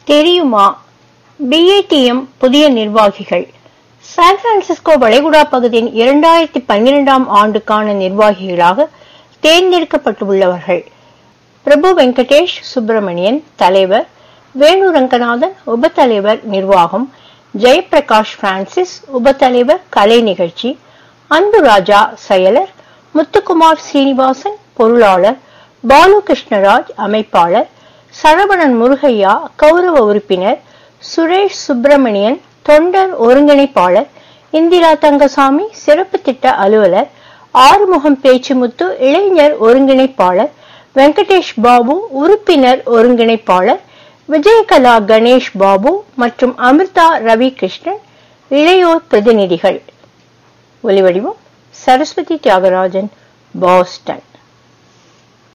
தெரியுமா பிஏடிஎம் புதிய நிர்வாகிகள் சான் பிரான்சிஸ்கோ வளைகுடா பகுதியின் இரண்டாயிரத்தி பன்னிரெண்டாம் ஆண்டுக்கான நிர்வாகிகளாக தேர்ந்தெடுக்கப்பட்டுள்ளவர்கள் பிரபு வெங்கடேஷ் சுப்பிரமணியன் தலைவர் வேணு ரங்கநாதன் உபத்தலைவர் நிர்வாகம் ஜெயபிரகாஷ் பிரான்சிஸ் உபத்தலைவர் கலை நிகழ்ச்சி அன்பு ராஜா செயலர் முத்துக்குமார் சீனிவாசன் பொருளாளர் பாலு கிருஷ்ணராஜ் அமைப்பாளர் சரவணன் முருகையா கௌரவ உறுப்பினர் சுரேஷ் சுப்பிரமணியன் தொண்டர் ஒருங்கிணைப்பாளர் இந்திரா தங்கசாமி சிறப்பு திட்ட அலுவலர் ஆறுமுகம் பேச்சுமுத்து இளைஞர் ஒருங்கிணைப்பாளர் வெங்கடேஷ் பாபு உறுப்பினர் ஒருங்கிணைப்பாளர் விஜயகலா கணேஷ் பாபு மற்றும் அமிர்தா ரவி கிருஷ்ணன் இளையோர் பிரதிநிதிகள் ஒலிவடிவம் சரஸ்வதி தியாகராஜன் பாஸ்டன்